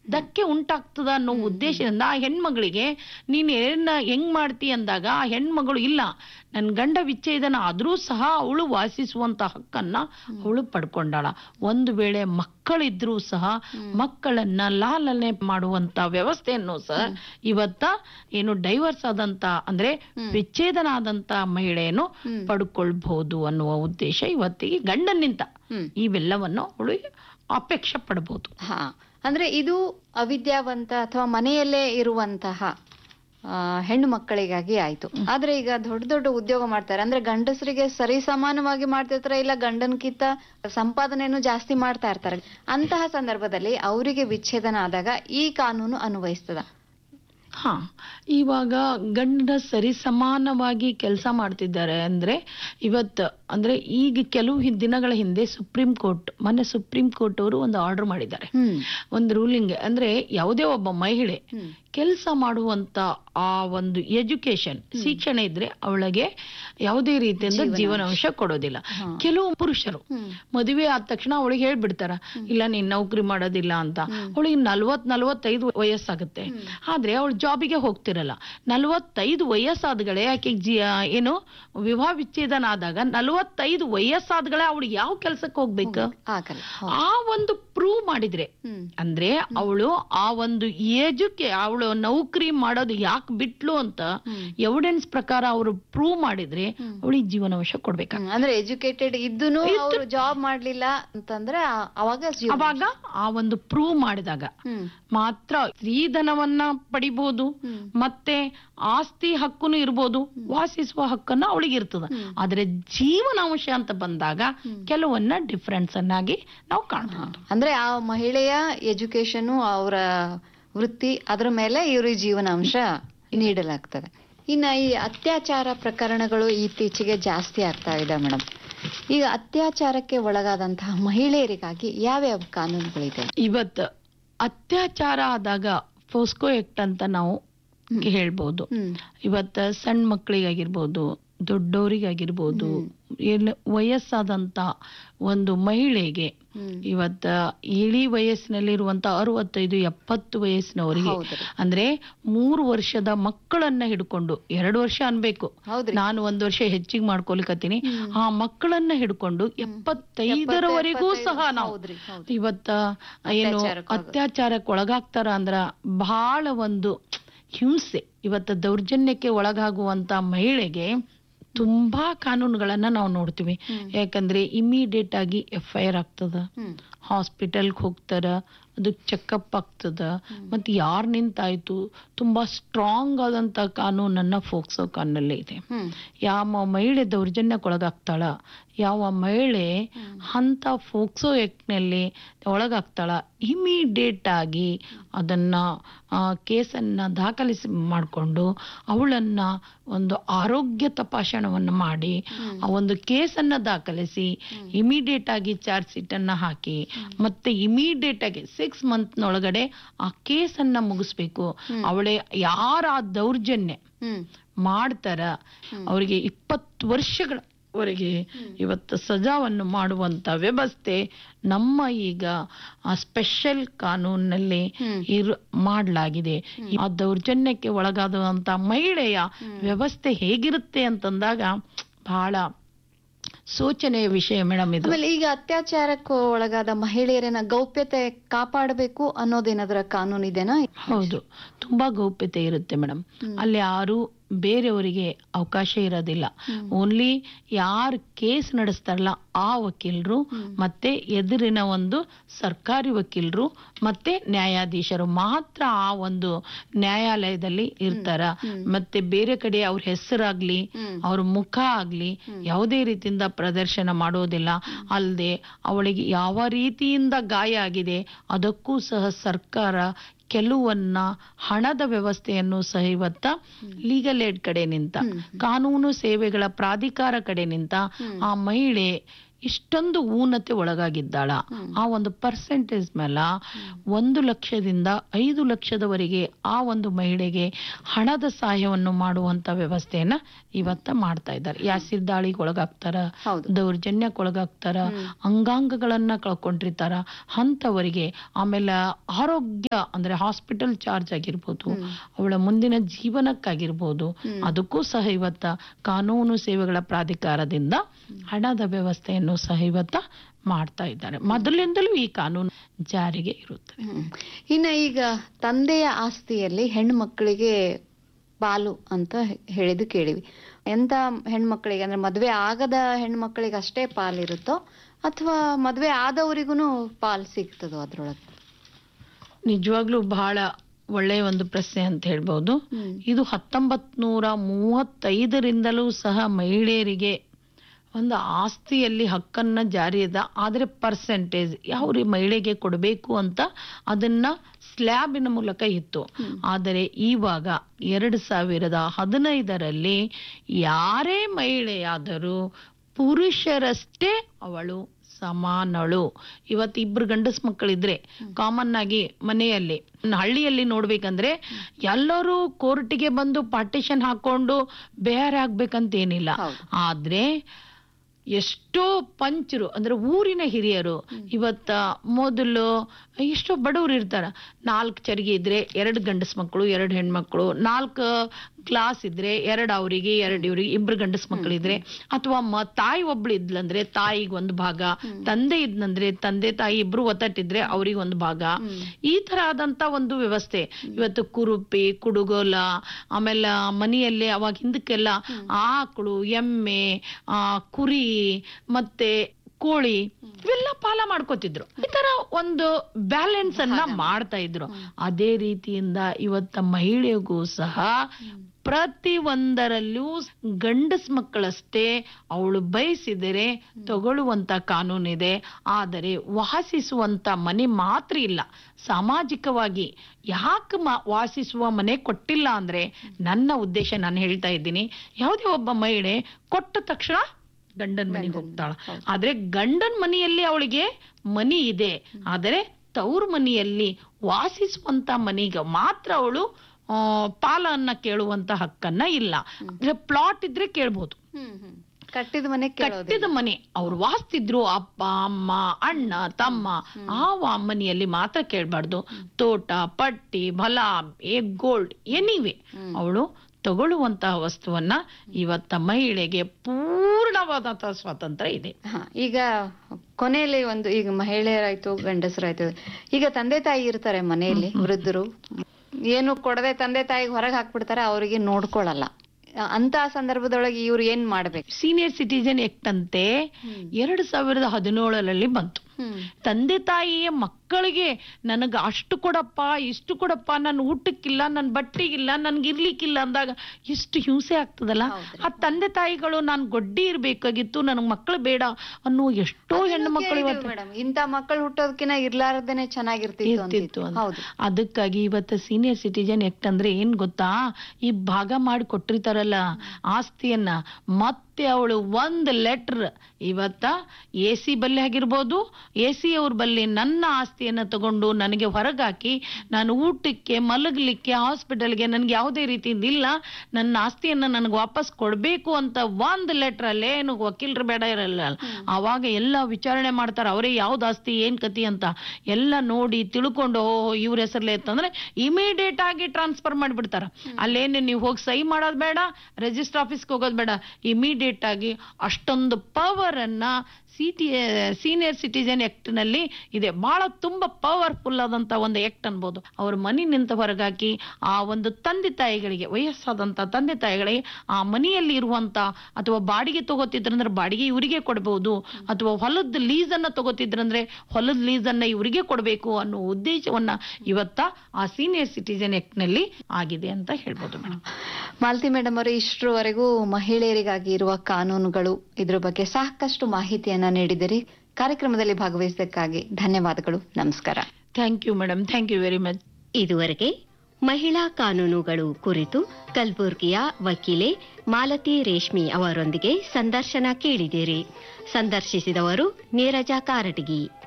ಧಕ್ಕೆ ಉಂಟಾಗ್ತದ ಅನ್ನೋ ಉದ್ದೇಶದಿಂದ ಆ ಹೆಣ್ಮಗಳಿಗೆ ನೀನ್ ಏನ ಹೆಂಗ್ ಮಾಡ್ತಿ ಅಂದಾಗ ಆ ಹೆಣ್ಮಗಳು ಇಲ್ಲ ನನ್ ಗಂಡ ವಿಚ್ಛೇದನ ಆದ್ರೂ ಸಹ ಅವಳು ವಾಸಿಸುವಂತ ಹಕ್ಕನ್ನ ಅವಳು ಪಡ್ಕೊಂಡಾಳ ಒಂದು ವೇಳೆ ಮಕ್ಕಳಿದ್ರೂ ಸಹ ಮಕ್ಕಳನ್ನ ಲಾಲನೆ ಮಾಡುವಂತ ವ್ಯವಸ್ಥೆಯನ್ನು ಸಹ ಇವತ್ತ ಏನು ಡೈವರ್ಸ್ ಆದಂತ ಅಂದ್ರೆ ವಿಚ್ಛೇದನ ಆದಂತ ಮಹಿಳೆಯನ್ನು ಪಡ್ಕೊಳ್ಬಹುದು ಅನ್ನುವ ಉದ್ದೇಶ ಇವತ್ತಿಗೆ ಗಂಡನಿಂದ ಹ್ಮ್. ಇವೆಲ್ಲವನ್ನು ಅವಳು ಅಪೇಕ್ಷೆ ಪಡಬಹುದು ಹಾ ಅಂದ್ರೆ ಇದು ಅವಿದ್ಯಾವಂತ ಅಥವಾ ಮನೆಯಲ್ಲೇ ಇರುವಂತಹ ಆ, ಹೆಣ್ಣು ಮಕ್ಕಳಿಗಾಗಿ ಆಯ್ತು ಆದ್ರೆ ಈಗ ದೊಡ್ಡ ದೊಡ್ಡ ಉದ್ಯೋಗ ಮಾಡ್ತಾರೆ ಅಂದ್ರೆ ಗಂಡಸರಿಗೆ ಸರಿ ಸಮಾನವಾಗಿ ಮಾಡ್ತಿರ್ತಾರೆ ಇಲ್ಲ ಗಂಡನ್ಕಿಂತ ಸಂಪಾದನೆಯನ್ನು ಜಾಸ್ತಿ ಮಾಡ್ತಾ ಇರ್ತಾರೆ ಅಂತಹ ಸಂದರ್ಭದಲ್ಲಿ ಅವರಿಗೆ ವಿಚ್ಛೇದನ ಆದಾಗ ಈ ಕಾನೂನು ಅನ್ವಯಿಸ್ತದ ಹಾ ಇವಾಗ ಗಂಡ ಸರಿ ಸಮಾನವಾಗಿ ಕೆಲಸ ಮಾಡ್ತಿದ್ದಾರೆ ಅಂದ್ರೆ ಇವತ್ತು ಅಂದ್ರೆ ಈಗ ಕೆಲವು ಹಿ- ದಿನಗಳ ಹಿಂದೆ ಸುಪ್ರೀಂ ಕೋರ್ಟ್ ಮೊನ್ನೆ ಸುಪ್ರೀಂ ಕೋರ್ಟ್ ಅವರು ಒಂದು ಆರ್ಡರ್ ಮಾಡಿದ್ದಾರೆ ಹ್ಮ್ ಒಂದು ರೂಲಿಂಗ್ ಅಂದ್ರೆ ಯಾವುದೇ ಒಬ್ಬ ಮಹಿಳೆ ಹ್ಮ್. ಕೆಲಸ ಮಾಡುವಂತ ಆ ಒಂದು ಎಜುಕೇಶನ್ ಶಿಕ್ಷಣ ಇದ್ರೆ ಅವಳಿಗೆ ಯಾವುದೇ ರೀತಿಯಿಂದ ಜೀವನಾಂಶ ಕೊಡೋದಿಲ್ಲ ಕೆಲವು ಪುರುಷರು ಹ್ಮ್. ಮದುವೆ ಆದ ತಕ್ಷಣ ಅವಳಿಗೆ ಹೇಳ್ಬಿಡ್ತಾರ ಇಲ್ಲ ನೀನ್ ನೌಕರಿ ಮಾಡೋದಿಲ್ಲ ಅಂತ ಅವಳಿಗೆ ನಲ್ವತ್ ನಲ್ವತ್ತೈದು ವಯಸ್ಸಾಗುತ್ತೆ ಆದ್ರೆ ಅವಳು ಜಾಬಿಗೆ ಹೋಗ್ತಿರಲ್ಲ ನಲ್ವತ್ತೈದು ವಯಸ್ಸಾದಗಳೇ ಆಕೆ ಜಿ ಏನು ವಿವಾಹ ವಿಚ್ಛೇದನ ಆದಾಗ ನಲ್ವತ್ತೈದು ವಯಸ್ಸಾದಗಳೇ ಅವಳು ಯಾವ ಕೆಲ್ಸಕ್ಕೆ ಹೋಗ್ಬೇಕು ಆಗಲ್ಲ ಆ ಒಂದು ಪ್ರೂವ್ ಮಾಡಿದ್ರೆ ಹ್ಮ್ ಅಂದ್ರೆ ಅವಳು ಆ ಒಂದು ಏಜಕ್ಕೆ ಅವಳು ನೌಕರಿ ಮಾಡೋದು ಯಾಕೆ ಬಿಟ್ಲು ಅಂತ ಎವಿಡೆನ್ಸ್ ಪ್ರಕಾರ ಅವರು ಪ್ರೂವ್ ಮಾಡಿದ್ರೆ ಅವಳಿಗೆ ಜೀವನಾಂಶ ಕೊಡ್ಬೇಕು ಹ್ಮ್. ಅಂದ್ರೆ ಎಜುಕೇಟೆಡ್ ಇದ್ದೂನು ಅವರು ಜಾಬ್ ಮಾಡ್ಲಿಲ್ಲ ಅಂತಂದ್ರೆ ಆ- ಅವಾಗ ಜೀವ- ಅವಾಗ ಆ ಒಂದು ಪ್ರೂವ್ ಮಾಡಿದಾಗ ಹ್ಮ್ ಮಾತ್ರ ಸ್ತ್ರೀಧನವನ್ನ ಪಡಿಬಹುದು ಮತ್ತೆ ಆಸ್ತಿ ಹಕ್ಕುನು ಇರ್ಬೋದು ವಾಸಿಸುವ ಹಕ್ಕನ್ನ ಅವಳಿಗೆ ಇರ್ತದ ಆದ್ರೆ ಜೀವನಾಂಶ ಅಂತ ಬಂದಾಗ ಕೆಲವನ್ನ ಡಿಫ್ರೆನ್ಸ್ ಅನ್ನಾಗಿ ನಾವು ಕಾಣಬಹುದು ಅಂದ್ರೆ ಆ ಮಹಿಳೆಯ ಎಜುಕೇಶನ್ ಅವರ ವೃತ್ತಿ ಅದರ ಮೇಲೆ ಇವ್ರಿಗೆ ಜೀವನಾಂಶ ನೀಡಲಾಗ್ತದೆ ಇನ್ನ ಈ ಅತ್ಯಾಚಾರ ಪ್ರಕರಣಗಳು ಇತ್ತೀಚೆಗೆ ಜಾಸ್ತಿ ಆಗ್ತಾ ಇದೆ ಮೇಡಮ್ ಈಗ ಅತ್ಯಾಚಾರಕ್ಕೆ ಒಳಗಾದಂತಹ ಮಹಿಳೆಯರಿಗಾಗಿ ಯಾವ್ಯಾವ ಕಾನೂನುಗಳಿದೆ ಇವತ್ತು ಅತ್ಯಾಚಾರ ಆದಾಗ ಫೋಸ್ಕೋ ಆಕ್ಟ್ ಅಂತ ನಾವು ಹೇಳ್ಬೋದು ಹ್ಮ್ ಇವತ್ತ ಸಣ್ಣ ಮಕ್ಕಳಿಗಾಗಿರ್ಬೋದು ದೊಡ್ಡವರಿಗಾಗಿರ್ಬೋದು ಏನು ವಯಸ್ಸಾದಂತ ಒಂದು ಮಹಿಳೆಗೆ ಹ್ಮ್. ಇವತ್ತ ಇಳಿ ವಯಸ್ಸಿನಲ್ಲಿರುವಂತ ಅರವತ್ತೈದು ಎಪ್ಪತ್ತು ವಯಸ್ಸಿನವರಿಗೆ ಹೌದ್ರಿ. ಅಂದ್ರೆ ಮೂರು ವರ್ಷದ ಮಕ್ಕಳನ್ನ ಹಿಡ್ಕೊಂಡು ಎರಡು ವರ್ಷ ಅನ್ಬೇಕು ಹೌದ್ರಿ. ನಾನು ಒಂದ್ ವರ್ಷ ಹೆಚ್ಚಿಗೆ ಮಾಡ್ಕೊಲಿಕತ್ತೀನಿ ಆ ಮಕ್ಕಳನ್ನ ಹಿಡ್ಕೊಂಡು ಎಪ್ಪತ್ತೈದರವರೆಗೂ ಸಹ ನಾವು ಹೌದ್ರಿ, ಹೌದು. ಇವತ್ತ ಏನು ಅತ್ಯಾಚಾರಕ್ಕೆ ಒಳಗ- ಅತ್ಯಾಚಾರಕ್ಕೆ ಒಳಗಾಗ್ತಾರ ಅಂದ್ರ ಬಹಳ ಒಂದು ಹಿಂಸೆ ಇವತ್ತ ದೌರ್ಜನ್ಯಕ್ಕೆ ಒಳಗಾಗುವಂತ ಮಹಿಳೆಗೆ ತುಂಬಾ ಕಾನೂನುಗಳನ್ನ ನಾವು ನೋಡ್ತೀವಿ ಯಾಕಂದ್ರೆ ಇಮಿಡಿಯೇಟ್ ಆಗಿ ಎಫ್ ಐ ಆರ್ ಆಗ್ತದ ಹ್ಮ್ ಹಾಸ್ಪಿಟಲ್ಗೆ ಹೋಗ್ತಾರ ಅದು ಚೆಕಪ್ ಆಗ್ತದ ಮತ್ತೆ ಯಾರ್ ನಿಂತಾಯ್ತು ತುಂಬಾ ಸ್ಟ್ರಾಂಗ್ ಆದಂತ ಕಾನೂನನ್ನ ಫೋಕ್ಸೋ ಕಾನೂನಲ್ಲೇ ಇದೆ ಹ್ಮ್ ಯಾವ ಮಹಿಳೆ ದೌರ್ಜನ್ಯಕ್ಕೊಳಗಾಗ್ತಾಳ ಯಾವ ಮಹಿಳೆ ಅಂತ ಫೋಕ್ಸೋ ನಲ್ಲಿ ಒಳಗಾಗ್ತಾಳ ಇಮಿಡಿಯೇಟ್ ಆಗಿ ಅದನ್ನ ಆ, ಕೇಸನ್ನ ದಾಖಲಿಸಿ ಮಾಡಿಕೊಂಡು ಅವಳನ್ನ ಒಂದು ಆರೋಗ್ಯ ತಪಾಸಣೆಯನ್ನು ಮಾಡಿ ಆ ಒಂದು ಕೇಸನ್ನ ದಾಖಲಿಸಿ ಇಮಿಡಿಯೇಟ್ ಆಗಿ ಚಾರ್ಜ್ ಶೀಟ್ ಅನ್ನ ಹಾಕಿ ಮತ್ತೆ ಇಮಿಡಿಯೇಟ್ ಆಗಿ ಸಿಕ್ಸ್ ಮಂತ್ ನೊಳಗಡೆ ಆ ಕೇಸನ್ನ ಮುಗಿಸ್ಬೇಕು ಅವಳೆ ಯಾರ ಆ ದೌರ್ಜನ್ಯ ಹ್ಮ್ ಮಾಡ್ತಾರ ಅವರಿಗೆ ಇಪ್ಪತ್ತು ವರ್ಷಗಳವರೆಗೆ ಇವತ್ತು ಸಜಾವನ್ನು ಮಾಡುವಂತ ವ್ಯವಸ್ಥೆ ನಮ್ಮ ಈಗ ಆ ಸ್ಪೆಷಲ್ ಕಾನೂನಿನಲ್ಲಿ ಇರು ಮಾಡಲಾಗಿದೆ ಆ ದೌರ್ಜನ್ಯಕ್ಕೆ ಒಳಗಾದಂತ ಮಹಿಳೆಯ ವ್ಯವಸ್ಥೆ ಹೇಗಿರುತ್ತೆ ಅಂತಂದಾಗ ಬಹಳ ಸೂಚನೆಯ ವಿಷಯ ಮೇಡಮ್ ಇದು ಆಮೇಲೆ ಈಗ ಅತ್ಯಾಚಾರಕ್ಕೆ ಒಳಗಾದ ಮಹಿಳೆಯರನ್ನ ಗೌಪ್ಯತೆ ಕಾಪಾಡಬೇಕು ಅನ್ನೋದೇನಾದ್ರ ಕಾನೂನು ಇದೆನಾ ಹೌದು ತುಂಬಾ ಗೌಪ್ಯತೆ ಇರುತ್ತೆ ಮೇಡಮ್ ಅಲ್ಲಿ ಯಾರು ಬೇರೆಯವರಿಗೆ ಅವಕಾಶ ಇರೋದಿಲ್ಲ ಓನ್ಲಿ ಯಾರು ಕೇಸ್ ನಡೆಸ್ತಾರಲ್ಲ ಆ ವಕೀಲರು ಮತ್ತೆ ಎದುರಿನ ಒಂದು ಸರ್ಕಾರಿ ವಕೀಲರು ಮತ್ತೆ ನ್ಯಾಯಾಧೀಶರು ಮಾತ್ರ ಆ ಒಂದು ನ್ಯಾಯಾಲಯದಲ್ಲಿ ಇರ್ತಾರ ಮತ್ತೆ ಬೇರೆ ಕಡೆ ಅವ್ರ ಹೆಸರಾಗ್ಲಿ ಅವ್ರ ಮುಖ ಆಗ್ಲಿ ಯಾವುದೇ ರೀತಿಯಿಂದ ಪ್ರದರ್ಶನ ಮಾಡೋದಿಲ್ಲ ಅಲ್ಲದೆ ಅವಳಿಗೆ ಯಾವ ರೀತಿಯಿಂದ ಗಾಯ ಆಗಿದೆ ಅದಕ್ಕೂ ಸಹ ಸರ್ಕಾರ ಕೆಲವನ್ನ ಹಣದ ವ್ಯವಸ್ಥೆಯನ್ನು ಸಹ ಇವತ್ತ ಲೀಗಲ್ ಏಡ್ ಕಡೆ ನಿಂತ ಕಾನೂನು ಸೇವೆಗಳ ಪ್ರಾಧಿಕಾರ ಕಡೆ ನಿಂತ ಆ ಮಹಿಳೆ ಇಷ್ಟೊಂದು ಊನತೆ ಒಳಗಾಗಿದ್ದಾಳ ಆ ಒಂದು ಪರ್ಸೆಂಟೇಜ್ ಮೇಲೆ ಒಂದು ಲಕ್ಷದಿಂದ ಐದು ಲಕ್ಷದವರೆಗೆ ಆ ಒಂದು ಮಹಿಳೆಗೆ ಹಣದ ಸಹಾಯವನ್ನು ಮಾಡುವಂತ ವ್ಯವಸ್ಥೆಯನ್ನ ಇವತ್ತ ಮಾಡ್ತಾ ಇದ್ದಾರೆ ಯಾಸಿರ್ ದಾಳಿಗೆ ಒಳಗಾಗ್ತಾರ ಹೌದು. ದೌರ್ಜನ್ಯಕ್ಕೆ ಒಳಗಾಗ್ತಾರ ಅಂಗಾಂಗಗಳನ್ನ ಕಳ್ಕೊಂಡಿರ್ತಾರ ಅಂತವರಿಗೆ ಆಮೇಲೆ ಆರೋಗ್ಯ ಅಂದ್ರೆ ಹಾಸ್ಪಿಟಲ್ ಚಾರ್ಜ್ ಆಗಿರ್ಬೋದು ಅವಳ ಮುಂದಿನ ಜೀವನಕ್ಕಾಗಿರ್ಬೋದು ಅದಕ್ಕೂ ಸಹ ಇವತ್ತ ಕಾನೂನು ಸೇವೆಗಳ ಪ್ರಾಧಿಕಾರದಿಂದ ಹಣದ ವ್ಯವಸ್ಥೆಯನ್ನು ಸಹ ಇವತ್ತ ಮಾಡ್ತಾ ಇದ್ದಾರೆ ಮೊದಲಿಂದಲೂ ಈ ಕಾನೂನು ಜಾರಿಗೆ ಇರುತ್ತದೆ ಹ್ಮ್. ಇನ್ನ ಈಗ ತಂದೆಯ ಆಸ್ತಿಯಲ್ಲಿ ಹೆಣ್ಣು ಮಕ್ಕಳಿಗೆ ಪಾಲು ಅಂತ ಹೇಳಿದ್ದು ಕೇಳಿವಿ ಎಂತ ಹೆಣ್ಮಕ್ಳಿಗೆ ಅಂದ್ರೆ ಮದ್ವೆ ಆಗದ ಹೆಣ್ಮಕ್ಳಿಗೆ ಅಷ್ಟೇ ಪಾಲಿರುತ್ತೋ ಅಥವಾ ಮದ್ವೆ ಆದವರಿಗೂ ಪಾಲ್ ಸಿಗ್ತದೋ ಅದ್ರೊಳಗೆ ನಿಜವಾಗ್ಲೂ ಬಹಳ ಒಳ್ಳೆಯ ಒಂದು ಪ್ರಶ್ನೆ ಅಂತ ಹೇಳ್ಬೋದು ಹ್ಮ್. ಇದು ಹತ್ತೊಂಬತ್ ನೂರ ಮೂವತ್ತೈದರಿಂದಲೂ ಸಹ ಮಹಿಳೆಯರಿಗೆ ಒಂದು ಆಸ್ತಿಯಲ್ಲಿ ಹಕ್ಕನ್ನ ಜಾರಿಯದ ಆದರೆ ಪರ್ಸೆಂಟೇಜ್ ಯಾವ ರೀ ಮಹಿಳೆಗೆ ಕೊಡಬೇಕು ಅಂತ ಅದನ್ನ ಸ್ಲ್ಯಾಬಿನ ಮೂಲಕ ಇತ್ತು ಆದರೆ ಇವಾಗ ಎರಡು ಸಾವಿರದ ಹದಿನೈದರಲ್ಲಿ ಯಾರೇ ಮಹಿಳೆಯಾದರೂ ಪುರುಷರಷ್ಟೇ ಅವಳು ಸಮಾನಳು ಇವತ್ತು ಇಬ್ರು ಗಂಡಸ್ ಮಕ್ಕಳಿದ್ರೆ ಕಾಮನ್ ಆಗಿ ಮನೆಯಲ್ಲಿ ಹಳ್ಳಿಯಲ್ಲಿ ನೋಡ್ಬೇಕಂದ್ರೆ ಎಲ್ಲರೂ ಕೋರ್ಟಿಗೆ ಬಂದು ಪಾರ್ಟಿಷನ್ ಹಾಕೊಂಡು ಬೇರೆ ಆಗ್ಬೇಕಂತ ಏನಿಲ್ಲ ಹೌದು. ಆದ್ರೆ ಎಷ್ಟೋ ಪಂಚರು ಅಂದ್ರೆ ಊರಿನ ಹಿರಿಯರು ಇವತ್ತ ಮೊದಲು ಎಷ್ಟೋ ಬಡವರು ಇರ್ತಾರ ನಾಲ್ಕು ಚರಿಗೆ ಇದ್ರೆ ಎರಡು ಗಂಡಸ್ ಮಕ್ಕಳು ಎರಡು ಹೆಣ್ಮಕ್ಳು ನಾಲ್ಕು ಕ್ಲಾಸ್ ಇದ್ರೆ ಎರಡು ಅವರಿಗೆ ಎರಡು ಇವ್ರಿಗೆ ಇಬ್ರು ಗಂಡಸ್ ಮಕ್ಕಳು ಇದ್ರೆ ಅಥವಾ ಮ ತಾಯಿ ಒಬ್ಳು ಇದ್ಲಂದ್ರೆ ತಾಯಿಗೆ ಒಂದು ಭಾಗ ತಂದೆ ಇದ್ನಂದ್ರೆ ತಂದೆ ತಾಯಿ ಇಬ್ರು ಒತ್ತಟ್ಟಿದ್ರೆ ಅವ್ರಿಗೆ ಒಂದು ಭಾಗ ಈ ತರ ಆದಂತ ಒಂದು ವ್ಯವಸ್ಥೆ ಇವತ್ತು ಕುರುಪಿ ಕುಡುಗೋಲ ಆಮೇಲೆ ಮನೆಯಲ್ಲಿ ಅವಾಗ ಹಿಂದಕ್ಕೆಲ್ಲ ಆಕಳು ಎಮ್ಮೆ ಆ ಕುರಿ ಮತ್ತೆ ಕೋಳಿ ಇವೆಲ್ಲ ಪಾಲ ಮಾಡ್ಕೋತಿದ್ರು ಈ ತರ ಒಂದು ಬ್ಯಾಲೆನ್ಸ್ ಅನ್ನ ಮಾಡ್ತಾ ಇದ್ರು ಅದೇ ರೀತಿಯಿಂದ ಇವತ್ತ ಮಹಿಳೆಗೂ ಸಹ ಪ್ರತಿ ಒಂದರಲ್ಲೂ ಗಂಡಸ್ ಮಕ್ಕಳಷ್ಟೇ ಅವಳು ಬಯಸಿದರೆ ತಗೊಳ್ಳುವಂತ ಕಾನೂನಿದೆ ಆದರೆ ವಾಸಿಸುವಂತ ಮನೆ ಮಾತ್ರ ಇಲ್ಲ ಸಾಮಾಜಿಕವಾಗಿ ಯಾಕೆ ಮ- ವಾಸಿಸುವ ಮನೆ ಕೊಟ್ಟಿಲ್ಲ ಅಂದ್ರೆ ನನ್ನ ಉದ್ದೇಶ ನಾನು ಹೇಳ್ತಾ ಇದ್ದೀನಿ ಯಾವುದೇ ಒಬ್ಬ ಮಹಿಳೆ ಕೊಟ್ಟ ತಕ್ಷಣ ಗಂಡನ ಮನೆಗೆ ಹೋಗ್ತಾಳ ಆದ್ರೆ ಗಂಡನ ಮನೆಯಲ್ಲಿ ಅವಳಿಗೆ ಮನಿ ಇದೆ ಆದರೆ ತವ್ರ ಮನೆಯಲ್ಲಿ ವಾಸಿಸುವಂತ ಮನೆಗೆ ಮಾತ್ರ ಅವಳು ಆ, ಪಾಲನ್ನ ಕೇಳುವಂತ ಹಕ್ಕನ್ನ ಇಲ್ಲ ಅಂದ್ರೆ ಪ್ಲಾಟ್ ಇದ್ರೆ ಕೇಳ್ಬೋದು ಹ್ಮ್ ಹ್ಮ್ ಕಟ್ಟಿದ ಮನೆ ಕೇಳೋದು ಕಟ್ಟಿದ ಮನೆ ಅವ್ರು ವಾಸ್ತಿದ್ರು ಅಪ್ಪ ಅಮ್ಮ ಅಣ್ಣ ತಮ್ಮ ಆ ವಾ- ಮನೆಯಲ್ಲಿ ಮಾತ್ರ ಕೇಳಬಾರ್ದು ತೋಟ ಪಟ್ಟಿ ಹೊಲ ಏ ಗೋಲ್ಡ್ ಎನಿವೆ ಅವಳು ತಗೊಳ್ಳುವಂತಹ ವಸ್ತುವನ್ನ ಇವತ್ತ ಮಹಿಳೆಗೆ ಪೂರ್ಣವಾದಂತಹ ಸ್ವಾತಂತ್ರ್ಯ ಇದೆ ಹಾ, ಈಗ ಕೊನೆಯಲ್ಲಿ ಒಂದು ಈಗ ಮಹಿಳೆಯರಾಯ್ತು ಗಂಡಸರಾಯ್ತು ಈಗ ತಂದೆ ತಾಯಿ ಇರ್ತಾರೆ ಮನೆಯಲ್ಲಿ ವೃದ್ಧರು ಏನು ಕೊಡದೆ ತಂದೆ ತಾಯಿಗೆ ಹೊರಗೆ ಹಾಕ್ಬಿಡ್ತಾರೆ ಅವರಿಗೆ ನೋಡ್ಕೊಳಲ್ಲ ಅಂತ ಸಂದರ್ಭದೊಳಗೆ ಇವ್ರು ಏನ್ ಮಾಡ್ಬೇಕು ಸೀನಿಯರ್ ಸಿಟಿಜನ್ ಆಕ್ಟ್ ಅಂತೆ ಎರಡು ಸಾವಿರದ ಹದಿನೇಳರಲ್ಲಿ ಬಂತು ಹ್ಮ್ ತಂದೆ ತಾಯಿಯ ಮಕ್ಕಳಿಗೆ ನನಗ ಅಷ್ಟು ಕೊಡಪ್ಪ ಇಷ್ಟು ಕೊಡಪ್ಪ ನನ್ನ ಊಟಕ್ಕಿಲ್ಲ ನನ್ನ ಬಟ್ಟೆಗಿಲ್ಲ ನನ್ಗೆ ಇರ್ಲಿಕ್ಕಿಲ್ಲ ಅಂದಾಗ ಎಷ್ಟು ಹಿಂಸೆ ಆಗ್ತದಲ್ಲ ಹೌದ್ರಿ. ಆ ತಂದೆ ತಾಯಿಗಳು ನಾನು ಗೊಡ್ಡಿ ಇರ್ಬೇಕಾಗಿತ್ತು ನನಗ್ ಮಕ್ಕಳು ಬೇಡ ಅನ್ನೋ ಎಷ್ಟೋ ಹೆಣ್ಣು ಮಕ್ಕಳು ಇವತ್ತು ಮೇಡಮ್ ಇಂತ ಮಕ್ಕಳು ಹುಟ್ಟೋದಕ್ಕಿಂತ ಇರ್ಲಾರ್ದೇನೆ ಚೆನ್ನಾಗಿರ್ತಿತ್ತು ಇರ್ತಿತ್ತು ಅಂತಿತ್ತು ಅಂತ. ಹೌದು ಅದಕ್ಕಾಗಿ ಇವತ್ತು ಸೀನಿಯರ್ ಸಿಟಿಜನ್ ಆಕ್ಟ್ ಅಂದ್ರೆ ಏನ್ ಗೊತ್ತಾ ಈ ಭಾಗ ಮಾಡಿ ಕೊಟ್ಟಿರ್ತಾರಲ್ಲ ಆಸ್ತಿಯನ್ನ ಮತ್ತೆ ಅವಳು ಒಂದ್ ಲೆಟರ್ ಇವತ್ತ ಎ ಸಿ ಬಲ್ಲಿ ಆಗಿರ್ಬೋದು ಎ ಸಿ ಅವ್ರ ಬಲ್ಲಿ ನನ್ನ ಆಸ್ತಿಯನ್ನ ತಗೊಂಡು ನನಗೆ ಹೊರಗಾಕಿ ನಾನು ಊಟಕ್ಕೆ ಮಲಗಲಿಕ್ಕೆ ಹಾಸ್ಪಿಟಲ್ಗೆ ನನ್ಗೆ ಯಾವುದೇ ರೀತಿಯಿಂದ ಇಲ್ಲ ನನ್ನ ಆಸ್ತಿಯನ್ನ ನನಗೆ ವಾಪಸ್ ಕೊಡ್ಬೇಕು ಅಂತ ಒಂದ್ ಲೆಟರ್ ಅಲ್ಲೇ ಏನು ವಕೀಲರು ಬೇಡ ಇರಲ್ಲ ಅವಾಗ ಎಲ್ಲ ವಿಚಾರಣೆ ಮಾಡ್ತಾರೆ ಅವರೇ ಯಾವ್ದು ಆಸ್ತಿ ಏನ್ ಕತಿ ಅಂತ ಎಲ್ಲ ನೋಡಿ ತಿಳ್ಕೊಂಡು ಓ ಇವ್ರ ಹೆಸರ್ಲೆ ಇತ್ತಂದ್ರೆ ಇಮಿಡಿಯೇಟ್ ಆಗಿ ಟ್ರಾನ್ಸ್ಫರ್ ಮಾಡಿಬಿಡ್ತಾರ ಅಲ್ಲೇನು ನೀವು ಹೋಗಿ ಸಹಿ ಮಾಡೋದ್ ಬೇಡ ರಿಜಿಸ್ಟರ್ ಆಫೀಸ್ಗೆ ಹೋಗೋದ್ ಬೇಡ ಇಮಿಡಿಯೇಟ್ ಆಗಿ ಅಷ್ಟೊಂದು ಪವರ್ ಅನ್ನ ಸಿಟಿ ಸೀನಿಯರ್ ಸಿಟಿಜನ್ ಆಕ್ಟ್ ನಲ್ಲಿ ಇದೆ ಬಹಳ ತುಂಬಾ ಪವರ್ಫುಲ್ ಆದಂತ ಒಂದು ಆಕ್ಟ್ ಅನ್ಬೋದು ಅವ್ರ ಮನಿ ನಿಂತ ಹೊರಗಾಕಿ ಆ ಒಂದು ತಂದೆ ತಾಯಿಗಳಿಗೆ ವಯಸ್ಸಾದಂತ ತಂದೆ ತಾಯಿಗಳಿಗೆ ಆ ಮನೆಯಲ್ಲಿ ಇರುವಂತ ಅಥವಾ ಬಾಡಿಗೆ ತಗೋತಿದ್ರಂದ್ರೆ ಬಾಡಿಗೆ ಇವರಿಗೆ ಕೊಡಬಹುದು ಅಥವಾ ಹೊಲದ ಲೀಸ್ ಅನ್ನ ತಗೋತಿದ್ರಂದ್ರೆ ಹೊಲದ ಲೀಸ್ ಅನ್ನ ಇವರಿಗೆ ಕೊಡಬೇಕು ಅನ್ನೋ ಉದ್ದೇಶವನ್ನ ಇವತ್ತ ಆ ಸೀನಿಯರ್ ಸಿಟಿಜನ್ ಆಕ್ಟ್ ನಲ್ಲಿ ಆಗಿದೆ ಅಂತ ಹೇಳ್ಬೋದು ಮೇಡಮ್ ಮಾಲತಿ ಮೇಡಮ್ ಅವರು ಇಷ್ಟರವರೆಗೂ ಮಹಿಳೆಯರಿಗಾಗಿ ಇರುವ ಕಾನೂನುಗಳು ಇದ್ರ ಬಗ್ಗೆ ಸಾಕಷ್ಟು ಮಾಹಿತಿಯನ್ನ ನೀಡಿದಿರಿ ಕಾರ್ಯಕ್ರಮದಲ್ಲಿ ಭಾಗವಹಿಸಿದ್ದಕ್ಕಾಗಿ ಧನ್ಯವಾದಗಳು ನಮಸ್ಕಾರ thank you madam thank you very much ಇದುವರೆಗೆ ಮಹಿಳಾ ಕಾನೂನುಗಳು ಕುರಿತು ಕಲಬುರ್ಗಿಯ ವಕೀಲೆ ಮಾಲತಿ ರೇಷ್ಮಿ ಅವರೊಂದಿಗೆ ಸಂದರ್ಶನ ಕೇಳಿದಿರಿ ಸಂದರ್ಶಿಸಿದವರು ನೀರಜ ಕಾರಟಗಿ